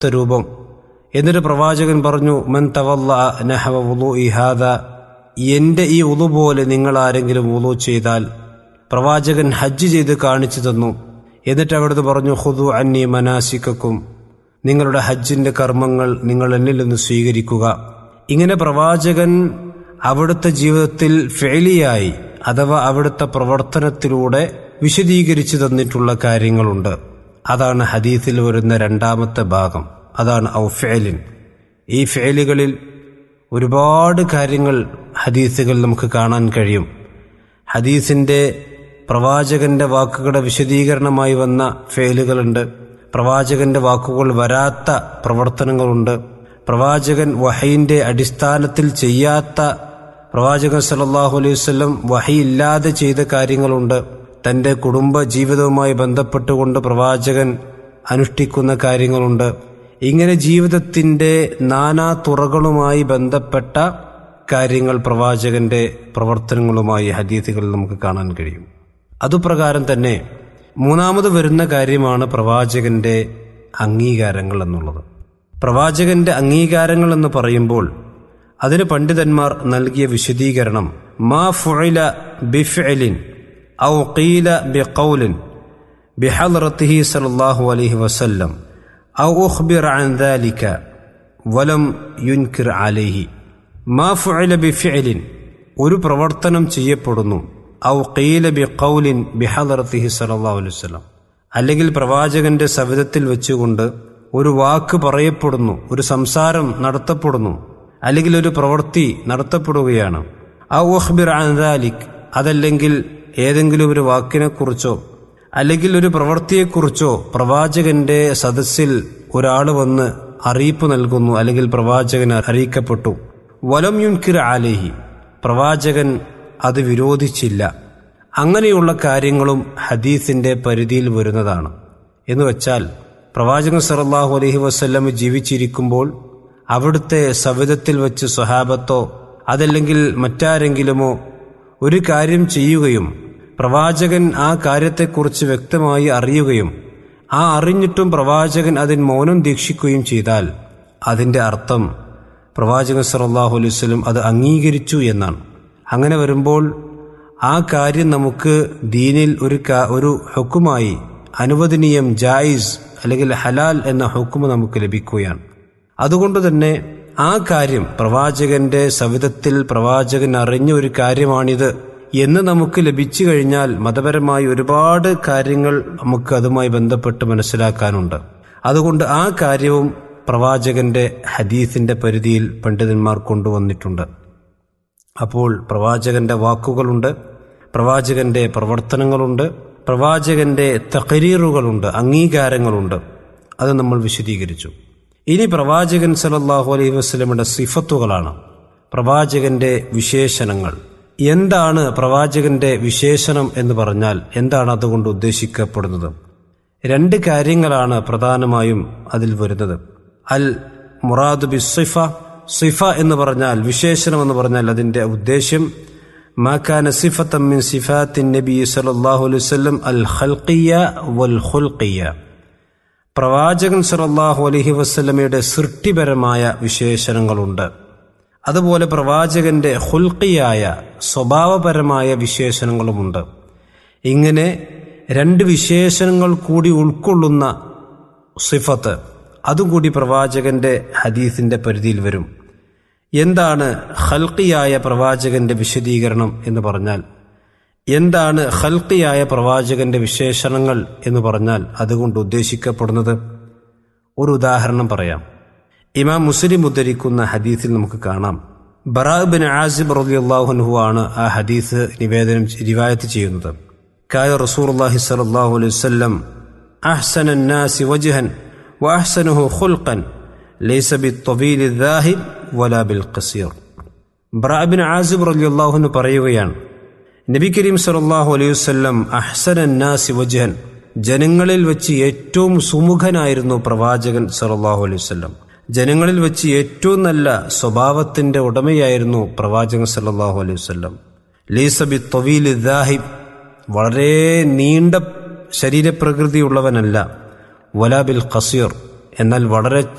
രൂപം എന്നിട്ട് പ്രവാചകൻ പറഞ്ഞു മൻ തവല്ല നഹവ വുളു ഇഹാദ എന്റെ ഈ ഉളു പോലെ നിങ്ങൾ ആരെങ്കിലും ഉളു ചെയ്താൽ പ്രവാചകൻ ഹജ്ജ് ചെയ്ത് കാണിച്ചു തന്നു എന്നിട്ട് അവിടുന്ന് പറഞ്ഞു ഹുദു അന്നി മനാസിക്കും നിങ്ങളുടെ ഹജ്ജിന്റെ കർമ്മങ്ങൾ നിങ്ങൾ എന്നിൽ നിന്ന് സ്വീകരിക്കുക ഇങ്ങനെ പ്രവാചകൻ അവിടുത്തെ ജീവിതത്തിൽ ഫെയിലിയായി അഥവാ അവിടുത്തെ പ്രവർത്തനത്തിലൂടെ വിശദീകരിച്ചു തന്നിട്ടുള്ള കാര്യങ്ങളുണ്ട് അതാണ് ഹദീസിൽ വരുന്ന രണ്ടാമത്തെ ഭാഗം അതാണ് ഔ ഫെലിൻ ഈ ഫെയിലുകളിൽ ഒരുപാട് കാര്യങ്ങൾ ഹദീസുകൾ നമുക്ക് കാണാൻ കഴിയും ഹദീസിന്റെ പ്രവാചകന്റെ വാക്കുകളുടെ വിശദീകരണമായി വന്ന ഫെയിലുകളുണ്ട് പ്രവാചകന്റെ വാക്കുകൾ വരാത്ത പ്രവർത്തനങ്ങളുണ്ട് പ്രവാചകൻ വഹയിന്റെ അടിസ്ഥാനത്തിൽ ചെയ്യാത്ത പ്രവാചകൻ സല്ലല്ലാഹു അലൈഹി വസല്ലം വഹയില്ലാതെ ചെയ്ത കാര്യങ്ങളുണ്ട് തന്റെ കുടുംബ ജീവിതവുമായി ബന്ധപ്പെട്ടുകൊണ്ട് പ്രവാചകൻ അനുഷ്ഠിക്കുന്ന കാര്യങ്ങളുണ്ട് ഇങ്ങനെ ജീവിതത്തിന്റെ നാനാ തുറകളുമായി ബന്ധപ്പെട്ട കാര്യങ്ങൾ പ്രവാചകന്റെ പ്രവർത്തനങ്ങളുമായി ഹദീസുകളിൽ നമുക്ക് കാണാൻ കഴിയും അതുപ്രകാരം തന്നെ മൂന്നാമത് വരുന്ന കാര്യമാണ് പ്രവാചകന്റെ അംഗീകാരങ്ങൾ എന്നുള്ളത് പ്രവാചകന്റെ അംഗീകാരങ്ങൾ എന്ന് പറയുമ്പോൾ അതിന് പണ്ഡിതന്മാർ നൽകിയ വിശദീകരണം മാ ഫുഇല ബിഫ്ഇലിൻ ഔ ഖീല ബിഖൗലിൻ ബിഹദ്റത്തിഹി സല്ലല്ലാഹു അലൈഹി വസല്ലം ഔ ഉഖ്ബിറ അൻ ദാലിക വലം യുൻകിർ അലൈഹി മാ ഫുഇല ബിഫ്ഇലിൻ ഒരു പ്രവർത്തനം ചെയ്യപ്പെടുന്നു ഔ ഖീല ബിഖൗലിൻ ബിഹദ്റത്തിഹി സല്ലല്ലാഹു അലൈഹി വസല്ലം അല്ലെങ്കിൽ പ്രവാചകന്റെ സവിധത്തിൽ വെച്ചുകൊണ്ട് ഒരു വാക്ക് പറയപ്പെടുന്നു ഒരു സംസാരം നടത്തപ്പെടുന്നു അല്ലെങ്കിൽ ഒരു പ്രവൃത്തി നടത്തപ്പെടുകയാണ് ആ ഉഹ്ബിർ അൻദാലിക് അതല്ലെങ്കിൽ ഏതെങ്കിലും ഒരു വാക്കിനെക്കുറിച്ചോ അല്ലെങ്കിൽ ഒരു പ്രവൃത്തിയെക്കുറിച്ചോ പ്രവാചകന്റെ സദസ്സിൽ ഒരാൾ വന്ന് അറിയിപ്പ് നൽകുന്നു അല്ലെങ്കിൽ പ്രവാചകൻ അറിയിക്കപ്പെട്ടു വലം യുൻകിർ ആലേഹി പ്രവാചകൻ അത് വിരോധിച്ചില്ല അങ്ങനെയുള്ള കാര്യങ്ങളും ഹദീസിന്റെ പരിധിയിൽ വരുന്നതാണ് എന്ന് വെച്ചാൽ പ്രവാചകൻ സറല്ലാഹു അലഹി വസ്ല്ലം ജീവിച്ചിരിക്കുമ്പോൾ അവിടുത്തെ സവിധത്തിൽ വെച്ച് സ്വഹാബത്തോ അതല്ലെങ്കിൽ മറ്റാരെങ്കിലുമോ ഒരു കാര്യം ചെയ്യുകയും പ്രവാചകൻ ആ കാര്യത്തെക്കുറിച്ച് വ്യക്തമായി അറിയുകയും ആ അറിഞ്ഞിട്ടും പ്രവാചകൻ അതിന് മൗനം ദീക്ഷിക്കുകയും ചെയ്താൽ അതിന്റെ അർത്ഥം പ്രവാചകൻ സറല്ലാഹു അലൈഹി വസ്ലം അത് അംഗീകരിച്ചു എന്നാണ് അങ്ങനെ വരുമ്പോൾ ആ കാര്യം നമുക്ക് ദീനിൽ ഒരു ഒരു ഹുക്കുമായി അനുവദനീയം ജായിസ് അല്ലെങ്കിൽ ഹലാൽ എന്ന ഹുക്കുമ നമുക്ക് ലഭിക്കുകയാണ് അതുകൊണ്ട് തന്നെ ആ കാര്യം പ്രവാചകന്റെ സവിധത്തിൽ പ്രവാചകൻ അറിഞ്ഞ ഒരു കാര്യമാണിത് എന്ന് നമുക്ക് ലഭിച്ചു കഴിഞ്ഞാൽ മതപരമായി ഒരുപാട് കാര്യങ്ങൾ നമുക്ക് അതുമായി ബന്ധപ്പെട്ട് മനസ്സിലാക്കാനുണ്ട് അതുകൊണ്ട് ആ കാര്യവും പ്രവാചകന്റെ ഹദീസിന്റെ പരിധിയിൽ പണ്ഡിതന്മാർ കൊണ്ടുവന്നിട്ടുണ്ട് അപ്പോൾ പ്രവാചകന്റെ വാക്കുകളുണ്ട് പ്രവാചകന്റെ പ്രവർത്തനങ്ങളുണ്ട് പ്രവാചകന്റെ തകരീറുകളുണ്ട് അംഗീകാരങ്ങളുണ്ട് അത് നമ്മൾ വിശദീകരിച്ചു ഇനി പ്രവാചകൻ സലല്ലാഹു അലൈഹി വസ്ലമിന്റെ സിഫത്തുകളാണ് പ്രവാചകന്റെ വിശേഷണങ്ങൾ എന്താണ് പ്രവാചകന്റെ വിശേഷണം എന്ന് പറഞ്ഞാൽ എന്താണ് അതുകൊണ്ട് ഉദ്ദേശിക്കപ്പെടുന്നത് രണ്ട് കാര്യങ്ങളാണ് പ്രധാനമായും അതിൽ വരുന്നത് അൽ മുറാദ് ബി സിഫ സിഫ എന്ന് പറഞ്ഞാൽ വിശേഷണം എന്ന് പറഞ്ഞാൽ അതിന്റെ ഉദ്ദേശ്യം മാക്കാന സിഫത്തം മിൻ സിഫാത്തിൻ നബി സല്ലല്ലാഹു അലൈഹി വസല്ലം അൽ ഖൽഖിയ വൽ ഖുൽഖിയ പ്രവാചകൻ സല്ലല്ലാഹു അലൈഹി വസല്ലമയുടെ സൃഷ്ടിപരമായ വിശേഷണങ്ങളുണ്ട് അതുപോലെ പ്രവാചകന്റെ ഹുൽക്കിയായ സ്വഭാവപരമായ വിശേഷണങ്ങളുമുണ്ട് ഇങ്ങനെ രണ്ട് വിശേഷണങ്ങൾ കൂടി ഉൾക്കൊള്ളുന്ന സിഫത്ത് അതുകൂടി പ്രവാചകന്റെ ഹദീസിന്റെ പരിധിയിൽ വരും എന്താണ് ഹൽക്കിയായ പ്രവാചകന്റെ വിശദീകരണം എന്ന് പറഞ്ഞാൽ എന്താണ് ഹൽക്കിയായ പ്രവാചകന്റെ വിശേഷണങ്ങൾ എന്ന് പറഞ്ഞാൽ അതുകൊണ്ട് ഉദ്ദേശിക്കപ്പെടുന്നത് ഒരു ഉദാഹരണം പറയാം ഇമാം മുസ്ലിം ഉദ്ധരിക്കുന്ന ഹദീസിൽ നമുക്ക് കാണാം ബറാബ് ബിൻ ആസിബ് റളിയല്ലാഹുൻഹു ആണ് ആ ഹദീസ് നിവേദനം റിവായത്ത് ചെയ്യുന്നത് കായ റസൂലുള്ളാഹി സ്വല്ലല്ലാഹു അലൈഹി വസല്ലം അഹ്സന الناس وجها واحسنه خلقا ليس بالطويل الذاهب ولا بالقصير ബറാബ് ബിൻ ആസിബ് റളിയല്ലാഹു അൻഹു പറയുകയാണ് നബി കരീം സല്ലല്ലാഹു അലൈഹി വസല്ലം അഹ്സന الناس വജ്ഹൻ ജനങ്ങളിൽ വെച്ച് ഏറ്റവും സുമുഖനായിരുന്നു പ്രവാചകൻ സല്ലല്ലാഹു അലൈഹി വസല്ലം ജനങ്ങളിൽ വെച്ച് ഏറ്റവും നല്ല സ്വഭാവത്തിന്റെ ഉടമയായിരുന്നു പ്രവാചകൻ സല്ലല്ലാഹു അലൈഹി വസല്ലം ലീസബി തൊവീൽ ദാഹിബ് വളരെ നീണ്ട ശരീരപ്രകൃതിയുള്ളവനല്ല വലാബിൽ ഖസീർ എന്നാൽ വളരെ